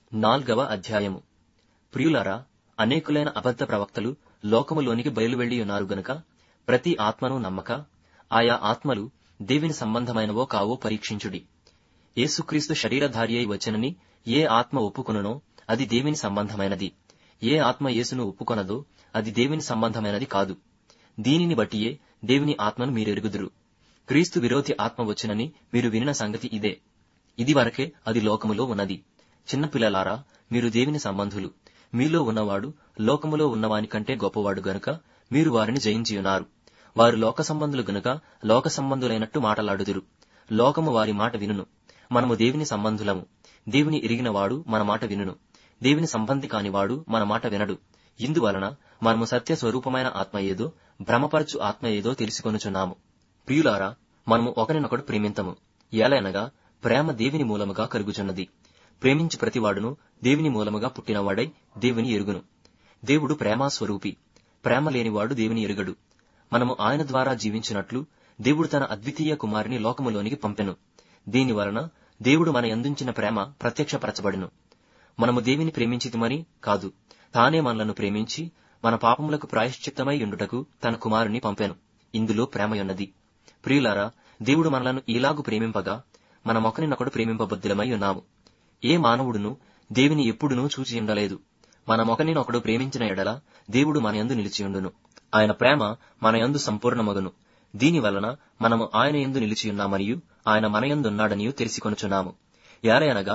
నాల్గవ అధ్యాయము ప్రియులారా అనేకులైన అబద్ధ ప్రవక్తలు లోకములోనికి బయలువెళ్లి ఉన్నారు గనుక ప్రతి ఆత్మను నమ్మక ఆయా ఆత్మలు దేవుని సంబంధమైనవో కావో పరీక్షించుడి యేసుక్రీస్తు శరీరధారి అయి వచ్చనని ఏ ఆత్మ ఒప్పుకొనునో అది దేవుని సంబంధమైనది ఏ ఆత్మ యేసును ఒప్పుకొనదో అది దేవుని సంబంధమైనది కాదు దీనిని బట్టియే దేవుని ఆత్మను మీరెరుగుదురు క్రీస్తు విరోధి ఆత్మ వచ్చునని మీరు వినిన సంగతి ఇదే ఇది వరకే అది లోకములో ఉన్నది చిన్నపిల్లలారా మీరు దేవుని సంబంధులు మీలో ఉన్నవాడు లోకములో ఉన్నవాని కంటే గొప్పవాడు గనుక మీరు వారిని జయించియున్నారు వారు లోక సంబంధులు గనుక లోక సంబంధులైనట్టు మాటలాడుదురు లోకము వారి మాట వినును మనము దేవుని సంబంధులము దేవుని ఎరిగినవాడు మన మాట వినును దేవుని సంబంధి కానివాడు మన మాట వినడు ఇందువలన మనము సత్య స్వరూపమైన ఆత్మ ఏదో భ్రమపరచు ఆత్మ ఏదో తెలుసుకొనుచున్నాము ప్రియులారా మనము ఒకరినొకడు ప్రేమింతము ఏలైనగా ప్రేమ దేవుని మూలముగా కలుగుచున్నది ప్రేమించు ప్రతివాడును దేవుని మూలముగా పుట్టినవాడై దేవుని ఎరుగును దేవుడు ప్రేమాస్వరూపి ప్రేమ లేనివాడు దేవుని ఎరుగడు మనము ఆయన ద్వారా జీవించినట్లు దేవుడు తన అద్వితీయ కుమారుని లోకములోనికి పంపెను దీని వలన దేవుడు మన యందుంచిన ప్రేమ ప్రత్యక్షపరచబడును మనము దేవుని ప్రేమించితిమని కాదు తానే మనలను ప్రేమించి మన పాపములకు ప్రాయశ్చిత్తమై ఉండుటకు తన కుమారుని పంపెను ఇందులో ప్రేమయున్నది ప్రియులారా దేవుడు మనలను ఈలాగు ప్రేమింపగా మనమొకరినొకడు ప్రేమింపబద్దులమై ఉన్నాము ఏ మానవుడును దేవుని ఎప్పుడునూ చూచి ఉండలేదు మనమొకరినొకడు ప్రేమించిన ఎడల దేవుడు మన యందు నిలిచియుండును ఆయన ప్రేమ మన యందు సంపూర్ణమగును దీని వలన మనము ఆయన యందు నిలిచియున్నామనియు ఆయన మన యందున్నాడనియు తెలిసికొనుచున్నాము యారయనగా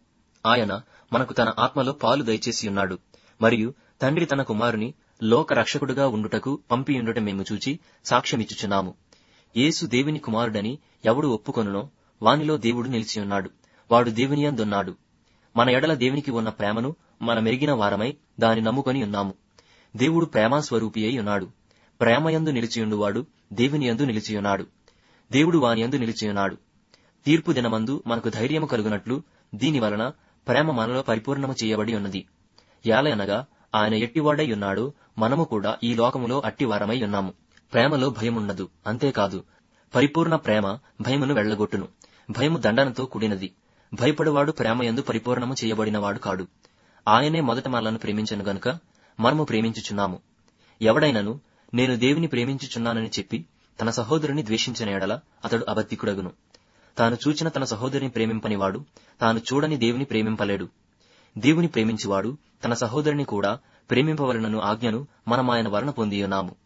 ఆయన మనకు తన ఆత్మలో పాలు దయచేసి ఉన్నాడు మరియు తండ్రి తన కుమారుని లోక రక్షకుడుగా ఉండుటకు పంపియుండుట మేము చూచి సాక్ష్యమిచ్చుచున్నాము యేసు దేవుని కుమారుడని ఎవడు ఒప్పుకొనునో వానిలో దేవుడు నిలిచియున్నాడు వాడు దేవుని యందున్నాడు మన ఎడల దేవునికి ఉన్న ప్రేమను మనమెరిగిన వారమై దాని నమ్ముకొని ఉన్నాము దేవుడు ప్రేమాస్వరూపి అయి ఉన్నాడు ప్రేమయందు నిలిచియుండువాడు దేవుని యందు నిలిచియున్నాడు దేవుడు వాని యందు నిలిచియున్నాడు తీర్పు దినమందు మనకు ధైర్యము కలుగునట్లు దీని వలన ప్రేమ మనలో పరిపూర్ణము చేయబడి ఉన్నది యాలయనగా ఆయన ఎట్టివాడై ఉన్నాడో మనము కూడా ఈ లోకములో అట్టివారమై ఉన్నాము ప్రేమలో భయమున్నదు అంతేకాదు పరిపూర్ణ ప్రేమ భయమును వెళ్లగొట్టును భయము దండనతో కూడినది భయపడువాడు ప్రేమయందు పరిపూర్ణము చేయబడినవాడు కాడు ఆయనే మొదట మనలను ప్రేమించను గనుక మనము ప్రేమించుచున్నాము ఎవడైనను నేను దేవుని ప్రేమించుచున్నానని చెప్పి తన సహోదరుని ద్వేషించిన ఎడల అతడు అబద్ధికుడగును తాను చూచిన తన సహోదరిని ప్రేమింపనివాడు తాను చూడని దేవుని ప్రేమింపలేడు దేవుని ప్రేమించువాడు తన సహోదరుని కూడా ప్రేమింపవలనను ఆజ్ఞను మనమాయన వలన పొందియున్నాము